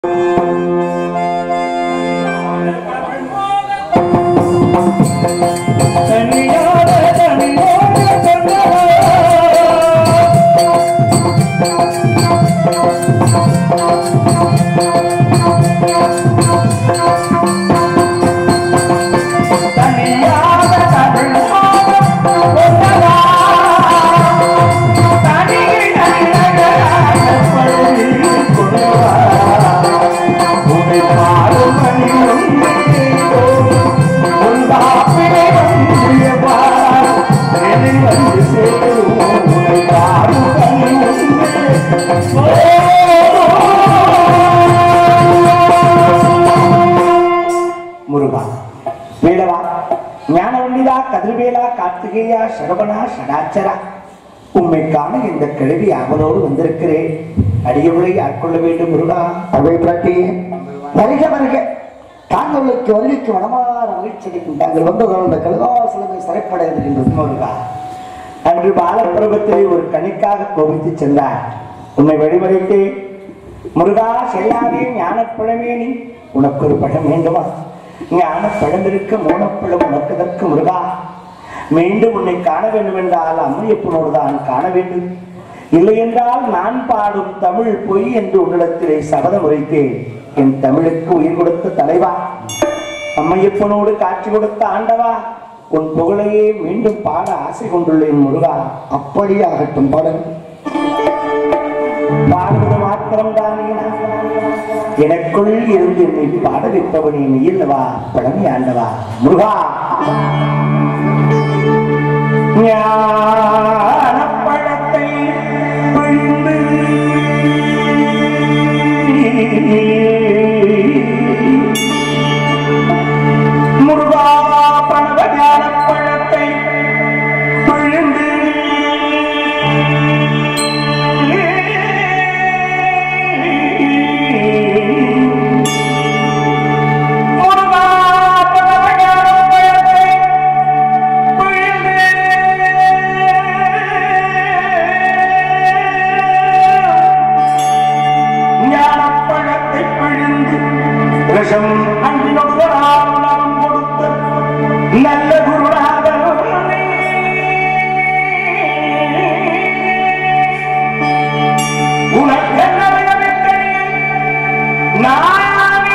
முருகா வேடவா ஞானவண்டிதா கதிர்வேலா கார்த்திகேயா சரவணா சடாச்சரா உம்மை காண இந்த கிழவி அவளோடு வந்திருக்கிறேன் அடியவரை ஆட்கொள்ள வேண்டும் முருகா அவை பிராட்டி வருக வருக தாங்களுக்கு வருகைக்கு வடமாற மகிழ்ச்சியடைக்கும் தாங்கள் வந்ததால் அந்த கழுதாசலமை சிறைப்பட இருக்கின்றது முருகா அன்று பாலப்பிரபத்திலே ஒரு கணிக்காக கோபித்து சென்றார் உன்னை வழிமறித்து முருகா செல்லாதே ஞானப்பழமே நீ உனக்கு ஒரு பழம் வேண்டுமா ஞானப்பழம் இருக்க மூலப்பழம் உனக்குதற்கு முருகா மீண்டும் உன்னை காண வேண்டும் என்றால் அம்மையப்பனோடு தான் காண வேண்டும் இல்லை என்றால் நான் பாடும் தமிழ் பொய் என்று உன்னிடத்திலே சபதம் உரைத்தேன் என் தமிழுக்கு உயிர் கொடுத்த தலைவா அம்மையப்பனோடு காட்சி கொடுத்த ஆண்டவா உன் புகழையே மீண்டும் பாட ஆசை கொண்டுள்ளேன் முருகா அப்படியே ஆகட்டும் பாடல் பாடுவது மாத்திரம்தான் எனக்குள் இருந்து என்னை பாட வைப்பவனே நீ இல்லவா பழமை ஆண்டவா முருகா ஞானப்பழத்தை பிழிந்து முருகா பணவ ஞானப்பழத்தை பிழிந்து முருகா பணவ ஞானப்பழத்தை ஞானப்பழத்தை பிழிந்து விஷம் அன்பினொருவரால் நலம் கொடுத்த நல்ல குருநாதனே. உனக்கென்ன விடவில்லை, நான்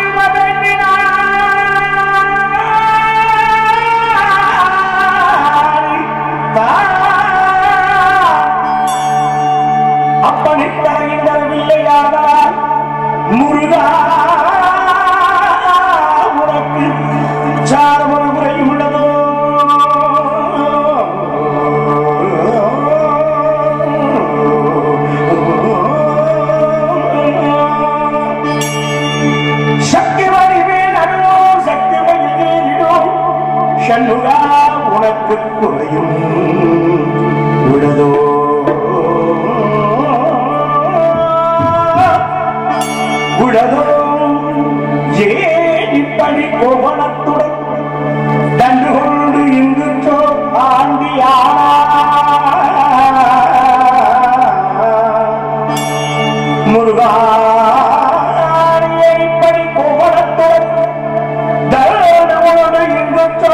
அப்பனித்தரையில்லையானால் முருகா உனக்கு சாரமொரு முறை உள்ளதோ சக்தி வடிவேல் அருளோ சக்தி வடிவேலிடோ சண்முகா உனக்கு குறையும் உள்ளதோ உள்ளதோ ஏன் இப்படி கோவணத்துடன் தண்டு கொண்டு இங்கு சோ ஆண்டியானா முருகா இப்படி கோவணத்துடன் தருணமோடு இங்கு சோ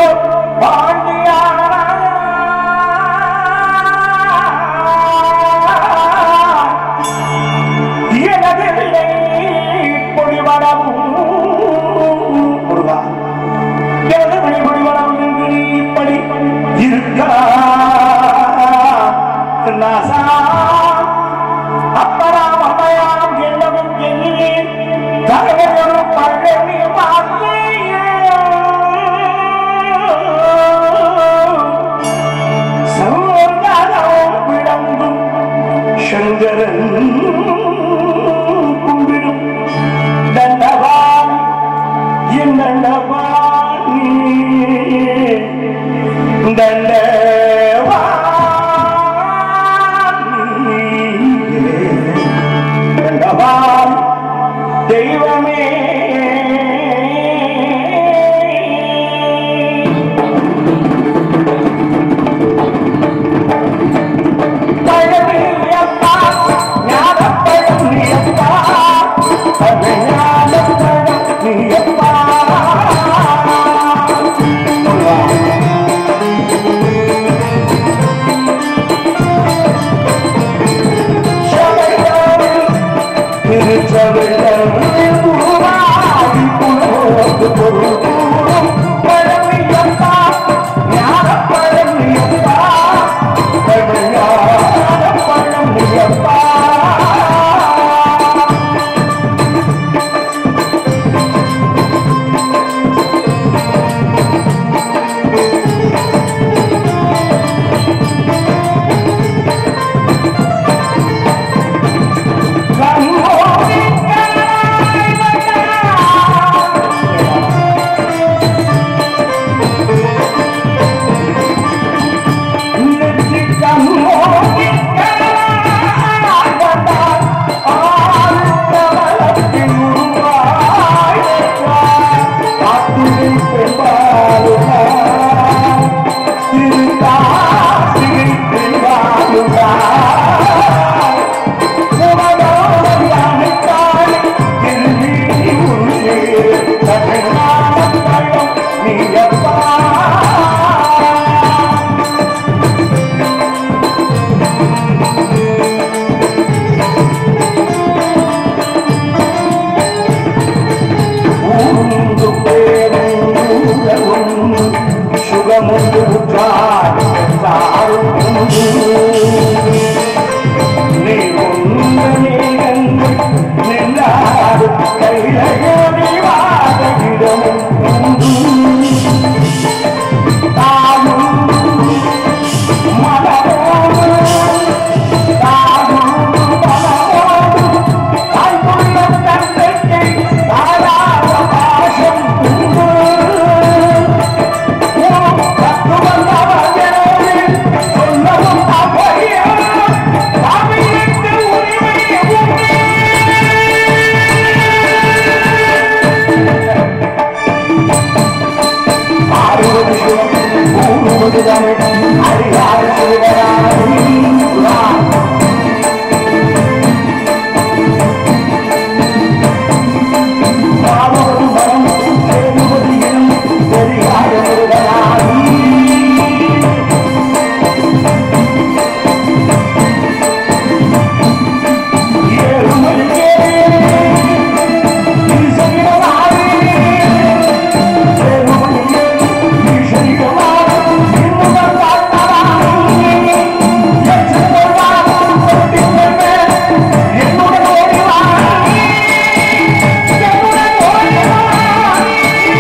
எனது விலை பொடிவடமும் முருகா எனது விலை பொடிவடம் என்று நீ இப்படி இருக்கா நாசா அப்பராம் அம்மையாம் எண்ணமும் எண்ணினேன் தலைவரும் பழனி சங்கரம் விளங்கும் சங்கரன் கும்பிடும் தண்டவான் என் தண்டவாணி தண்டவாணி தண்டவான் தெய்வமே பழனியப்பா ஞானப்பழனியப்பா தமிழ்நாடு இளையோடி வாழவிடமும் தாயும் மலரோடு தாயும் மலரோடு தாய்க்குள்ள தந்தைக்கு தாராள பாசம் உண்டு சொல்லவும் தவறியும் தமிழுக்கு உரிமை உண்டு ஆறுவது சிவம் கூறுவது தமிழ் அறியாத சிவராணி பாடுவது மனம் பேணுவது இனம் தெரியாத முருகனாகி ஏழுமலையே ஈசனிடமாகி ஏழுமலையே ஈசனிடமாகி இன்னும் காத்தலாகி எச்சரிக்கையாக கொண்டிருந்த என்னுடன் ஓடி வாங்கி என்னுடன் ஓடி வாங்கி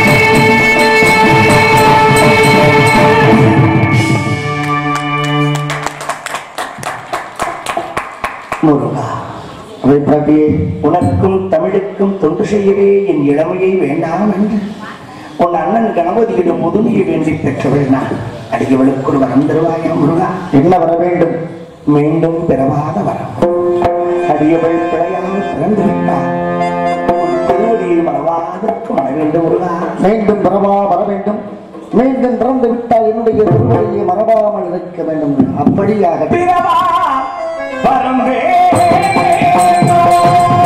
முருகா அவை பிரபியே உனக்கும் தமிழுக்கும் தொண்டு செய்யவே என் இளமையை வேண்டாம் என்று உன் அண்ணன் கணபதியிடம் முதுமையை வேண்டி பெற்றவள் நான் அடியவளுக்கு ஒரு வரம் தருவாயா முருகா என்ன வர வேண்டும் மீண்டும் பிறவாத வரம் அடியவள் பிழையாமல் பிறந்து விட்டார் உன் திருவடியை மறவாதற்கு மன வேண்டும் முருகா மீண்டும் வரவா வர வேண்டும் மீண்டும் பிறந்து விட்டால் என்னுடைய திருவடியை மறவாமல் இருக்க வேண்டும் அப்படியாக பிறவா வரம் வேண்டும்